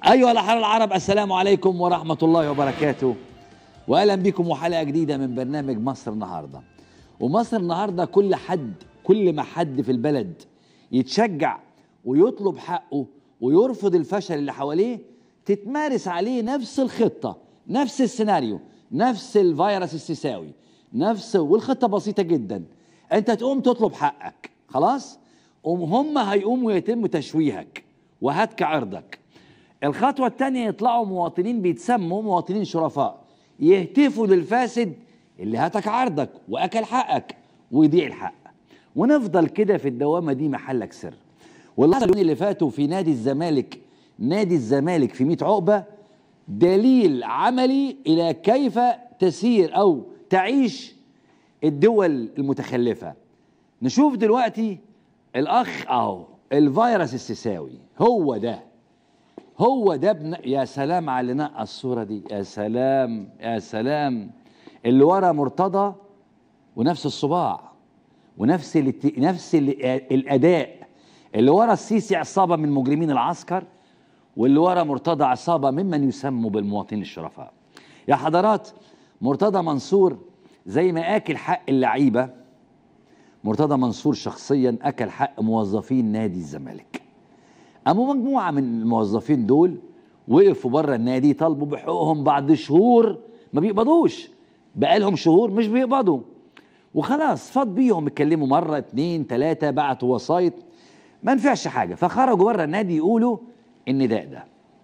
أيها الأحرار العرب السلام عليكم ورحمة الله وبركاته وأهلا بكم وحلقة جديدة من برنامج مصر النهاردة ومصر النهاردة كل حد كل ما حد في البلد يتشجع ويطلب حقه ويرفض الفشل اللي حواليه تتمارس عليه نفس الخطة نفس السيناريو نفس الفيروس السيساوي نفس والخطة بسيطة جدا انت تقوم تطلب حقك خلاص هم هيقوموا يتم تشويهك وهتك عرضك الخطوة الثانية يطلعوا مواطنين بيتسموا مواطنين شرفاء يهتفوا للفاسد اللي هتك عرضك وأكل حقك ويضيع الحق ونفضل كده في الدوامة دي محلك سر واللحظة اللي فاتوا في نادي الزمالك نادي الزمالك في 100 عقبة دليل عملي إلى كيف تسير أو تعيش الدول المتخلفة نشوف دلوقتي الأخ أهو الفيروس السيساوي هو ده هو ده ابن يا سلام على اللي نقى الصورة دي يا سلام يا سلام اللي ورا مرتضى ونفس الصباع ونفس الات... نفس ال... الأداء اللي ورا السيسي عصابة من مجرمين العسكر واللي ورا مرتضى عصابة ممن يسموا بالمواطنين الشرفاء يا حضرات مرتضى منصور زي ما اكل حق اللعيبة مرتضى منصور شخصيا اكل حق موظفين نادي الزمالك قاموا مجموعة من الموظفين دول وقفوا بره النادي طالبوا بحقوقهم بعد شهور ما بيقبضوش بقالهم شهور مش بيقبضوا وخلاص فاض بيهم اتكلموا مرة اتنين تلاتة بعتوا وسايط ما نفعش حاجة فخرجوا بره النادي يقولوا النداء ده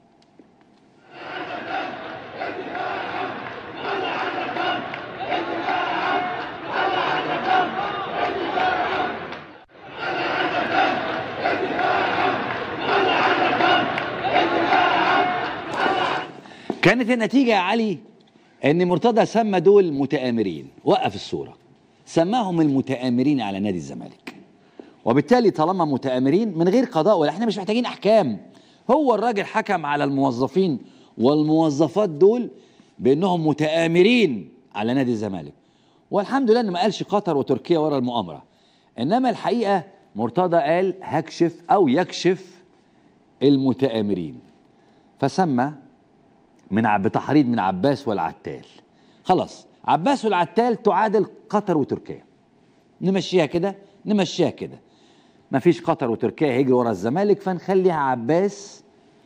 كانت النتيجة يا علي ان مرتضى سمى دول متآمرين وقف الصورة سماهم المتآمرين على نادي الزمالك وبالتالي طالما متآمرين من غير قضاء ولا احنا مش محتاجين احكام هو الراجل حكم على الموظفين والموظفات دول بانهم متآمرين على نادي الزمالك والحمد لله ان ما قالش قطر وتركيا ورا المؤامرة انما الحقيقة مرتضى قال هكشف او يكشف المتآمرين فسمى من بتحريض من عباس والعتال خلاص عباس والعتال تعادل قطر وتركيا نمشيها كده نمشيها كده مفيش قطر وتركيا هيجري ورا الزمالك فنخليها عباس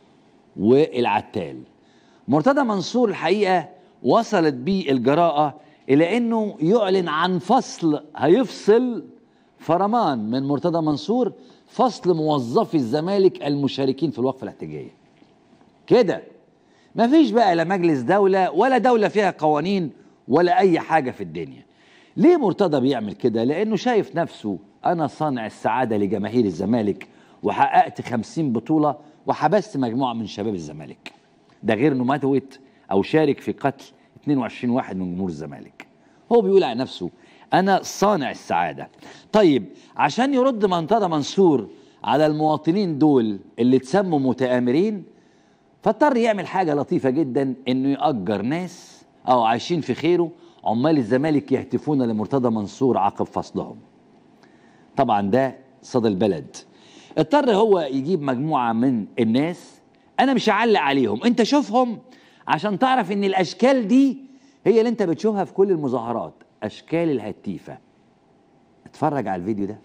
والعتال مرتضى منصور الحقيقه وصلت بيه الجراءه الى انه يعلن عن فصل هيفصل فرمان من مرتضى منصور فصل موظفي الزمالك المشاركين في الوقفه الاحتجاجيه كده مفيش بقى لا مجلس دولة ولا دولة فيها قوانين ولا أي حاجة في الدنيا ليه مرتضى بيعمل كده؟ لأنه شايف نفسه أنا صانع السعادة لجماهير الزمالك وحققت خمسين بطولة وحبست مجموعة من شباب الزمالك ده غير أنه ماتوت أو شارك في قتل 22 واحد من جمهور الزمالك هو بيقول على نفسه أنا صانع السعادة طيب عشان يرد مرتضى منصور على المواطنين دول اللي تسموا متآمرين فاضطر يعمل حاجة لطيفة جدا انه يأجر ناس او عايشين في خيره عمال الزمالك يهتفون لمرتضى منصور عقب فصلهم طبعا ده صدى البلد اضطر هو يجيب مجموعة من الناس انا مش هعلق عليهم انت شوفهم عشان تعرف ان الاشكال دي هي اللي انت بتشوفها في كل المظاهرات اشكال الهتيفة اتفرج على الفيديو ده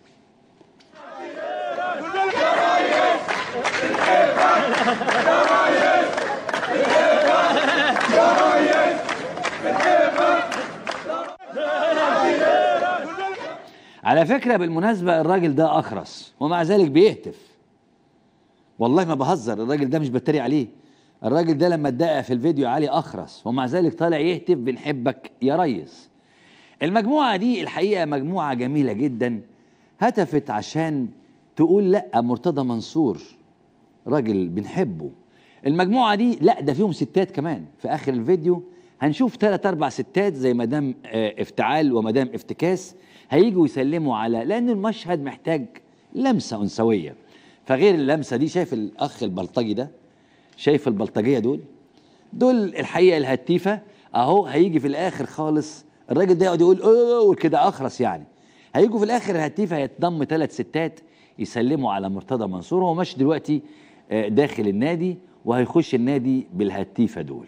على فكرة بالمناسبة الراجل ده أخرس ومع ذلك بيهتف والله ما بهزر الراجل ده مش بتريق عليه الراجل ده لما اتدقق في الفيديو علي أخرس ومع ذلك طالع يهتف بنحبك يا ريس المجموعة دي الحقيقة مجموعة جميلة جدا هتفت عشان تقول لا مرتضى منصور راجل بنحبه المجموعة دي لا ده فيهم ستات كمان في آخر الفيديو هنشوف ثلاث أربع ستات زي مدام افتعال ومدام افتكاس هيجوا يسلموا على لأن المشهد محتاج لمسة أنثوية فغير اللمسة دي شايف الأخ البلطجي ده شايف البلطجية دول دول الحقيقة الهتيفة أهو هيجي في الآخر خالص الراجل ده يقعد يقول اوه كده أخرس يعني هيجوا في الآخر الهتيفة هيتضم ثلاث ستات يسلموا على مرتضى منصور هو ماشي دلوقتي داخل النادي وهيخش النادي بالهتيفه دول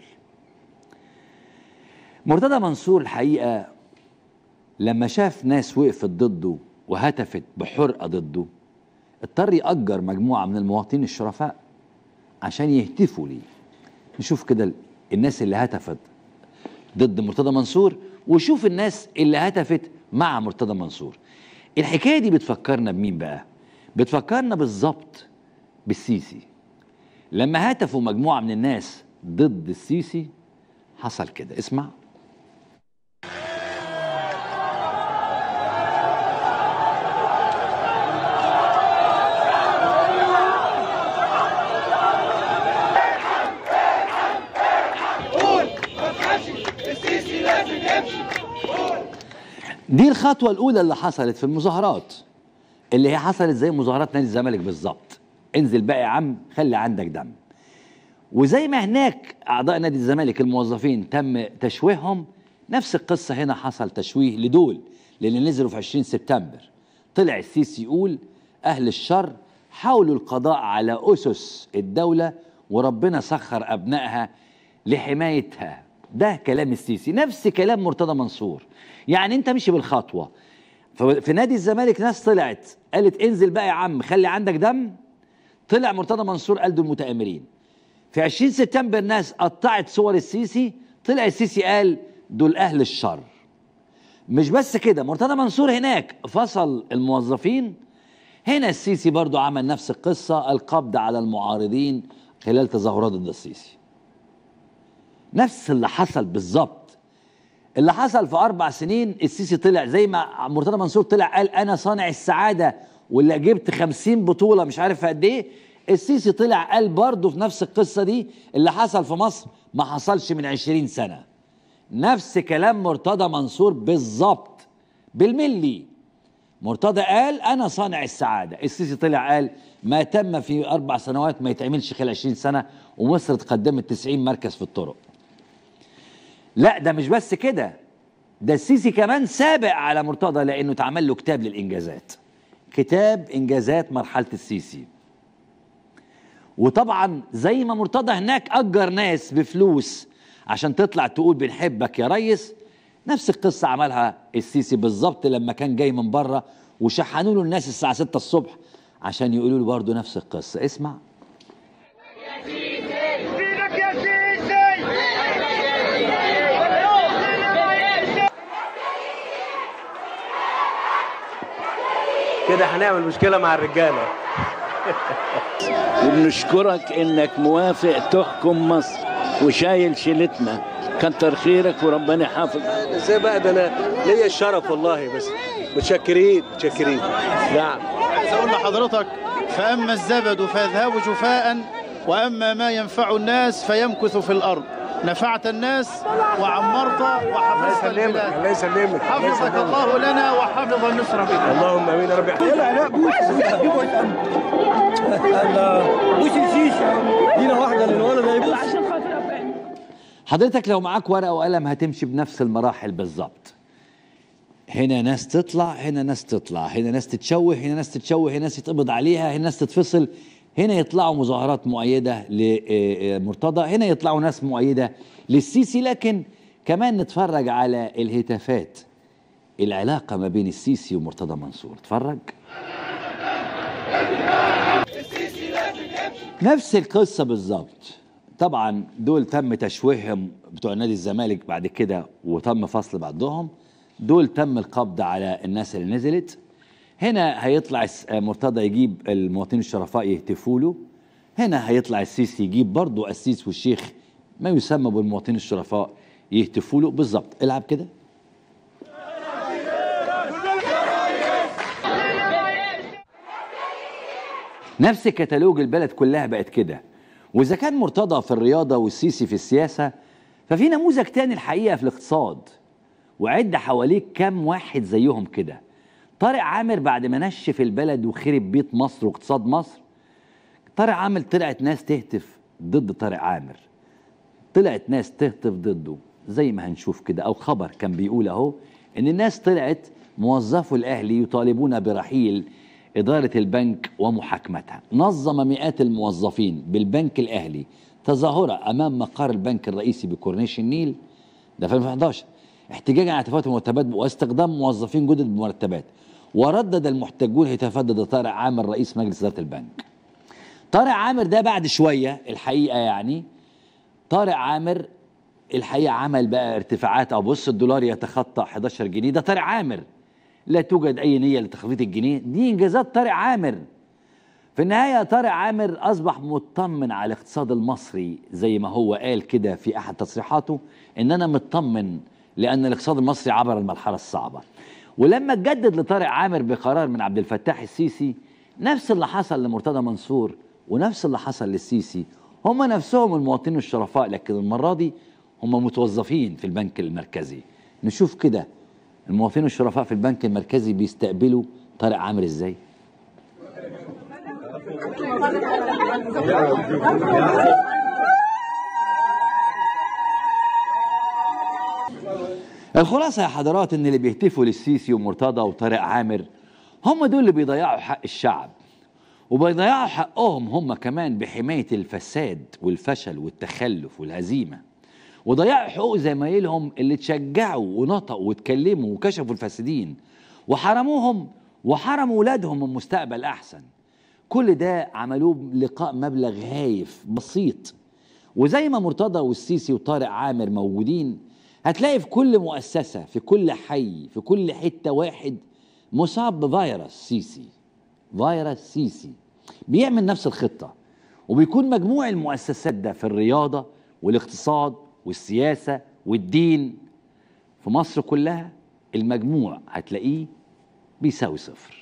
مرتضى منصور الحقيقه لما شاف ناس وقفت ضده وهتفت بحرقه ضده اضطر يأجر مجموعه من المواطنين الشرفاء عشان يهتفوا ليه نشوف كده الناس اللي هتفت ضد مرتضى منصور وشوف الناس اللي هتفت مع مرتضى منصور الحكايه دي بتفكرنا بمين بقى بتفكرنا بالظبط بالسيسي لما هتفوا مجموعه من الناس ضد السيسي حصل كده اسمع دي الخطوة الأولى اللي حصلت في المظاهرات اللي هي حصلت زي مظاهرات نادي الزمالك بالظبط انزل بقى يا عم خلي عندك دم وزي ما هناك أعضاء نادي الزمالك الموظفين تم تشويههم نفس القصة هنا حصل تشويه لدول للي نزلوا في 20 سبتمبر طلع السيسي يقول أهل الشر حاولوا القضاء على أسس الدولة وربنا سخر أبنائها لحمايتها ده كلام السيسي نفس كلام مرتضى منصور يعني انت مشي بالخطوه في نادي الزمالك ناس طلعت قالت انزل بقى يا عم خلي عندك دم طلع مرتضى منصور قال دول متآمرين في 20 سبتمبر ناس قطعت صور السيسي طلع السيسي قال دول اهل الشر مش بس كده مرتضى منصور هناك فصل الموظفين هنا السيسي برضو عمل نفس القصة القبض على المعارضين خلال تظاهرات ضد السيسي نفس اللي حصل بالظبط اللي حصل في اربع سنين السيسي طلع زي ما مرتضى منصور طلع قال انا صانع السعاده واللي جبت خمسين بطوله مش عارف قد ايه السيسي طلع قال برضه في نفس القصه دي اللي حصل في مصر ما حصلش من عشرين سنه نفس كلام مرتضى منصور بالظبط بالملي مرتضى قال انا صانع السعاده السيسي طلع قال ما تم في اربع سنوات ما يتعملش خلال 20 سنه ومصر تقدمت 90 مركز في الطرق لا ده مش بس كده ده السيسي كمان سابق على مرتضى لانه اتعمل له كتاب للانجازات كتاب انجازات مرحله السيسي وطبعا زي ما مرتضى هناك اجر ناس بفلوس عشان تطلع تقول بنحبك يا ريس نفس القصه عملها السيسي بالظبط لما كان جاي من بره وشحنوا له الناس الساعه 6 الصبح عشان يقولوا له برضه نفس القصه اسمع كده هنعمل مشكله مع الرجاله وبنشكرك انك موافق تحكم مصر وشايل شيلتنا كتر خيرك وربنا يحافظك ازاي بقى ده انا ليا الشرف والله بس متشكرين متشكرين نعم عايز اقول لحضرتك فاما الزبد فيذهب جفاء واما ما ينفع الناس فيمكث في الارض نفعت الناس وعمرت وحفظت الله يسلمك البلاد الله يسلمك حفظك الله لنا وحفظ مصر بنا اللهم امين يا رب بوش الشيشه دينا واحده للولد هيبوس حضرتك لو معاك ورقه وقلم هتمشي بنفس المراحل بالظبط هنا ناس تطلع هنا ناس تطلع هنا ناس تتشوه هنا ناس تتشوه هنا ناس يتقبض عليها هنا ناس تتفصل هنا يطلعوا مظاهرات مؤيدة لمرتضى هنا يطلعوا ناس مؤيدة للسيسي لكن كمان نتفرج على الهتافات العلاقة ما بين السيسي ومرتضى منصور اتفرج نفس القصة بالظبط طبعا دول تم تشويههم بتوع نادي الزمالك بعد كده وتم فصل بعضهم دول تم القبض على الناس اللي نزلت هنا هيطلع الس- مرتضى يجيب المواطنين الشرفاء يهتفوا له هنا هيطلع السيسي يجيب برضه السيس والشيخ ما يسمى بالمواطنين الشرفاء يهتفوا له بالظبط العب كده نفس كتالوج البلد كلها بقت كده واذا كان مرتضى في الرياضه والسيسي في السياسه ففي نموذج تاني الحقيقه في الاقتصاد وعد حواليك كام واحد زيهم كده طارق عامر بعد ما نشف البلد وخرب بيت مصر واقتصاد مصر طارق عامر طلعت ناس تهتف ضد طارق عامر طلعت ناس تهتف ضده زي ما هنشوف كده او خبر كان بيقول اهو ان الناس طلعت موظفو الاهلي يطالبون برحيل إدارة البنك ومحاكمتها نظم مئات الموظفين بالبنك الأهلي تظاهرة أمام مقر البنك الرئيسي بكورنيش النيل ده في 2011 احتجاجا على تفاوت المرتبات واستخدام موظفين جدد بمرتبات وردد المحتجون هتافات ضد طارق عامر رئيس مجلس إدارة البنك طارق عامر ده بعد شوية الحقيقة يعني طارق عامر الحقيقة عمل بقى ارتفاعات أو بص الدولار يتخطى 11 جنيه ده طارق عامر لا توجد أي نية لتخفيض الجنيه دي إنجازات طارق عامر في النهاية طارق عامر أصبح مطمن على الاقتصاد المصري زي ما هو قال كده في أحد تصريحاته إن أنا مطمن لأن الاقتصاد المصري عبر المرحلة الصعبة ولما اتجدد لطارق عامر بقرار من عبد الفتاح السيسي نفس اللي حصل لمرتضى منصور ونفس اللي حصل للسيسي هم نفسهم المواطنين الشرفاء لكن المرة دي هم متوظفين في البنك المركزي نشوف كده المواطنين الشرفاء في البنك المركزي بيستقبلوا طارق عامر ازاي الخلاصة يا حضرات ان اللي بيهتفوا للسيسي ومرتضى وطارق عامر هم دول اللي بيضيعوا حق الشعب وبيضيعوا حقهم هم كمان بحماية الفساد والفشل والتخلف والهزيمة وضيعوا حقوق زمايلهم اللي تشجعوا ونطقوا واتكلموا وكشفوا الفاسدين وحرموهم وحرموا ولادهم من مستقبل أحسن كل ده عملوه لقاء مبلغ هايف بسيط وزي ما مرتضى والسيسي وطارق عامر موجودين هتلاقي في كل مؤسسة في كل حي في كل حتة واحد مصاب بفيروس سيسي فيروس سيسي بيعمل نفس الخطة وبيكون مجموع المؤسسات ده في الرياضة والاقتصاد والسياسة والدين في مصر كلها المجموع هتلاقيه بيساوي صفر